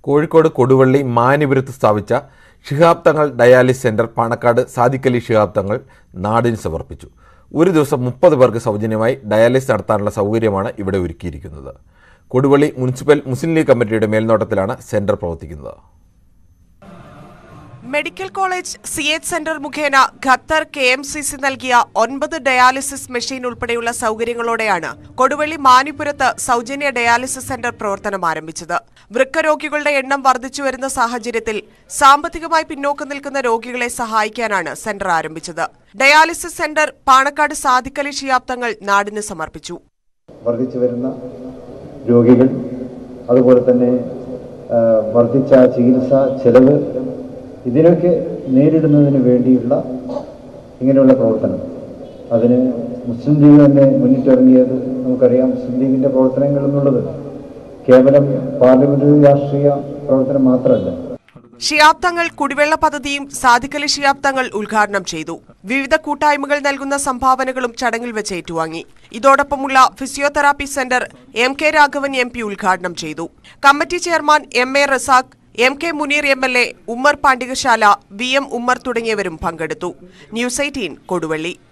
കോഴിക്കോട് കൊടുവള്ളി മാനിപുരത്ത് സ്ഥാപിച്ച Shihab Thangal dialysis centre Panakkad Sadiqali Shihab Thangal നാടിന് സമർപ്പിച്ചു ഒരു ദിവസം മുപ്പത് പേർക്ക് സൗജന്യമായി ഡയാലിസ് നടത്താനുള്ള സൗകര്യമാണ് ഇവിടെ ഒരുക്കിയിരിക്കുന്നത് കൊടുവള്ളി മുനിസിപ്പൽ മുസ്ലിം ലീഗ് കമ്മിറ്റിയുടെ മേൽനോട്ടത്തിലാണ് സെന്റർ പ്രവർത്തിക്കുന്നത് medical college C H centre മുഖേന Qatar K M C C നൽകിയ ഒൻപത് ഡയാലിസിസ് മെഷീൻ ഉൾപ്പെടെയുള്ള സൗകര്യങ്ങളോടെയാണ് കൊടുവള്ളി മാനിപുരത്ത് സൗജന്യ ഡയാലിസിസ് സെന്റർ പ്രവർത്തനം ആരംഭിച്ചത് വൃക്ക രോഗികളുടെ എണ്ണം വർദ്ധിച്ചു വരുന്ന സാഹചര്യത്തിൽ സാമ്പത്തികമായി പിന്നോക്കം നിൽക്കുന്ന രോഗികളെ സഹായിക്കാനാണ് സെന്റർ ആരംഭിച്ചത് ഡയാലിസിസ് സെന്റർ പാണക്കാട് സാദിഖലി ഷിയാബ് തങ്ങൾ നാടിന് സമർപ്പിച്ചു വർദ്ധിച്ചു വരുന്ന രോഗികൾ അതുപോലെ തന്നെ ആ, വർദ്ധിച്ച ചികിത്സാ ചെലവ് ഇതിനൊക്കെ നേരിടുന്നതിന് വേണ്ടിയുള്ള ഇങ്ങനെയുള്ള പ്രവർത്തനം അതിന് മുസ്ലിം ലീഗ് തന്നെ മുന്നിട്ടിറങ്ങിയത് നമുക്കറിയാം മുസ്ലിം ലീഗിൻ്റെ പ്രവർത്തനങ്ങൾ എന്നുള്ളത് കേവലം പാർലമെന്ററി രാഷ്ട്രീയ പ്രവർത്തനം മാത്രമല്ല ഷിയാബ് തങ്ങൾ കുടിവെള്ള പദ്ധതിയും സാദിഖലി ഷിയാബ് തങ്ങൾ ഉദ്ഘാടനം ചെയ്തു വിവിധ കൂട്ടായ്മകൾ നൽകുന്ന സംഭാവനകളും ചടങ്ങിൽ വെച്ച് ഏറ്റുവാങ്ങി ഇതോടൊപ്പമുള്ള physiotherapy centre M K Raghavan M P ഉദ്ഘാടനം ചെയ്തു committee chairman M A Razak M K Muneer M L A Ummer Pandikasala V M Ummer തുടങ്ങിയവരും പങ്കെടുത്തു ന്യൂസ് എയ്റ്റീൻ കൊടുവള്ളി